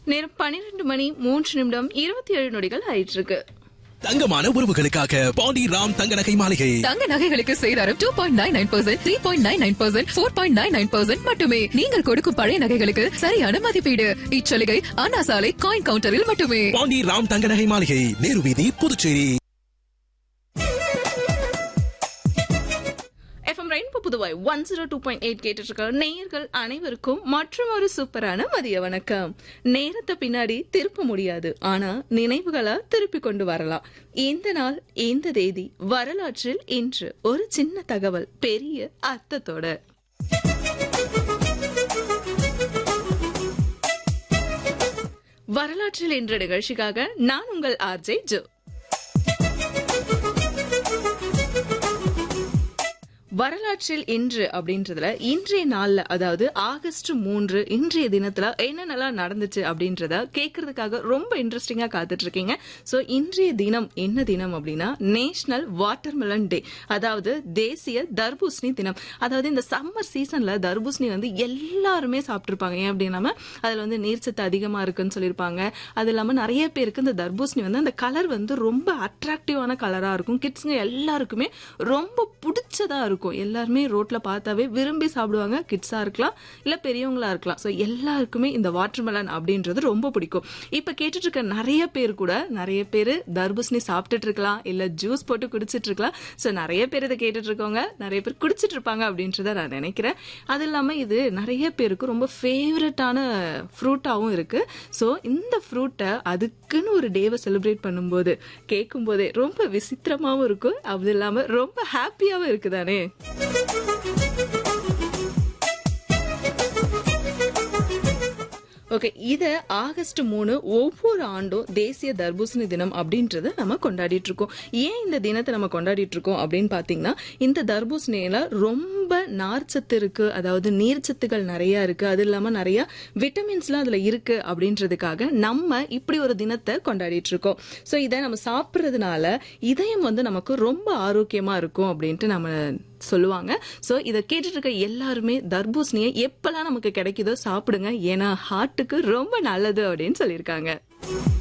நேரம் பன்னிரண்டு மணி மூன்று நிமிடம் இருபத்தி ஏழு நொடிகள் ஆயிட்டு இருக்கு தங்கமான உறவுகளுக்காக பாண்டி ராம் தங்க நகை மாளிகை தங்க நகைகளுக்கு சேதாரம் two point nine nine percent three point nine nine percent four point nine nine percent மட்டுமே நீங்கள் கொடுக்கும் பழைய நகைகளுக்கு சரியான மதிப்பீடு இச்சலுகை அண்ணா சாலை காயின் கவுண்டரில் மட்டுமே பாண்டி ராம் தங்க நகை மாளிகை நேரு வீதி Puducherry F M rainbow Puduvai one zero two point eight கேட்டுட்டு இருக்க நேயர்கள் அனைவருக்கும் மற்றும் ஒரு சூப்பரான மதிய வணக்கம் நேரத்தை பின்னாடி திருப்ப முடியாது ஆனா நினைவுகளா திருப்பி கொண்டு வரலாம் இந்த நாள் இந்த தேதி வரலாற்றில் இன்று ஒரு சின்ன தகவல் பெரிய அர்த்தத்தோட வரலாற்றில் இன்று நிகழ்ச்சிக்காக நான் உங்கள் ஆர்ஜே ஜோ வரலாற்றில் இன்று அப்படின்றதுல இன்றைய நாள்ல அதாவது ஆகஸ்ட் மூன்று இன்றைய தினத்துல என்னென்னலாம் நடந்துச்சு அப்படின்றத கேட்கறதுக்காக ரொம்ப இன்ட்ரெஸ்டிங்கா காத்துட்டு இருக்கீங்க சோ இன்றைய தினம் என்ன தினம் அப்படின்னா நேஷனல் வாட்டர்மெலன் டே அதாவது தேசிய தர்பூசணி தினம் அதாவது இந்த சம்மர் சீசன்ல தர்பூசணி வந்து எல்லாருமே சாப்பிட்டுருப்பாங்க ஏன் அப்படின்னா அதுல வந்து நீர்ச்சத்து அதிகமா இருக்குன்னு சொல்லியிருப்பாங்க அது இல்லாம நிறைய பேருக்கு இந்த தர்பூசணி வந்து அந்த கலர் வந்து ரொம்ப அட்ராக்டிவான கலரா இருக்கும் கிட்ஸுங்க எல்லாருக்குமே ரொம்ப பிடிச்சதா இருக்கும் எல்லாருமே ரோட்ல பார்த்தாவே விரும்பி சாப்பிடுவாங்க கிட்ஸா இருக்கலாம் இல்ல பெரியவங்களா இருக்கலாம் சோ எல்லாருக்குமே இந்த வாட்டர்மெலன் அப்படின்றது ரொம்ப பிடிக்கும் இப்ப கேட்டுட்டு இருக்க நிறைய பேர் கூட நிறைய பேர் தர்பூசணி சாப்பிட்டுட்டு இருக்கலாம் இல்ல ஜூஸ் போட்டு குடிச்சிட்டு இருக்கலாம் சோ நிறைய பேர் இதை கேட்டுட்டு இருக்கவங்க நிறைய பேர் குடிச்சிட்டு இருப்பாங்க அப்படின்றத நான் நினைக்கிறேன் அது இல்லாம இது நிறைய பேருக்கு ரொம்ப ஃபேவரட்டான ஃப்ரூட்டாவும் இருக்கு சோ இந்த ஃப்ரூட்டை அதுக்குன்னு ஒரு டேவை செலிப்ரேட் பண்ணும்போது கேட்கும் போதே ரொம்ப விசித்திரமாவும் இருக்கும் அது இல்லாம ரொம்ப ஹாப்பியாவும் இருக்குதானே ஓகே இத ஆகஸ்ட் மூணு ஒவ்வொரு ஆண்டும் தேசிய தர்பூசணி தினம் அப்படின்றத நம்ம கொண்டாடிட்டு இருக்கோம் ஏன் இந்த தினத்தை நம்ம கொண்டாடிட்டு இருக்கோம் அப்படின்னு பாத்தீங்கன்னா இந்த தர்பூசணியில ரொம்ப நார்ச்சத்து இருக்கு அதாவது நீர்ச்சத்துகள் நிறைய இருக்கு அது இல்லாம நிறைய விட்டமின்ஸ்லாம் அதுல இருக்கு அப்படின்றதுக்காக நம்ம இப்படி ஒரு தினத்தை கொண்டாடிட்டு இருக்கோம் சோ இதை நம்ம சாப்பிடுறதுனால இதயம் வந்து நமக்கு ரொம்ப ஆரோக்கியமா இருக்கும் அப்படின்ட்டு நம்ம சொல்லுவாங்க சோ இத கேட்டுட்டு இருக்க எல்லாருமே தர்பூசணியை எப்பெல்லாம் நமக்கு கிடைக்குதோ சாப்பிடுங்க ஏன்னா ஹார்ட்டுக்கு ரொம்ப நல்லது அப்படின்னு சொல்லியிருக்காங்க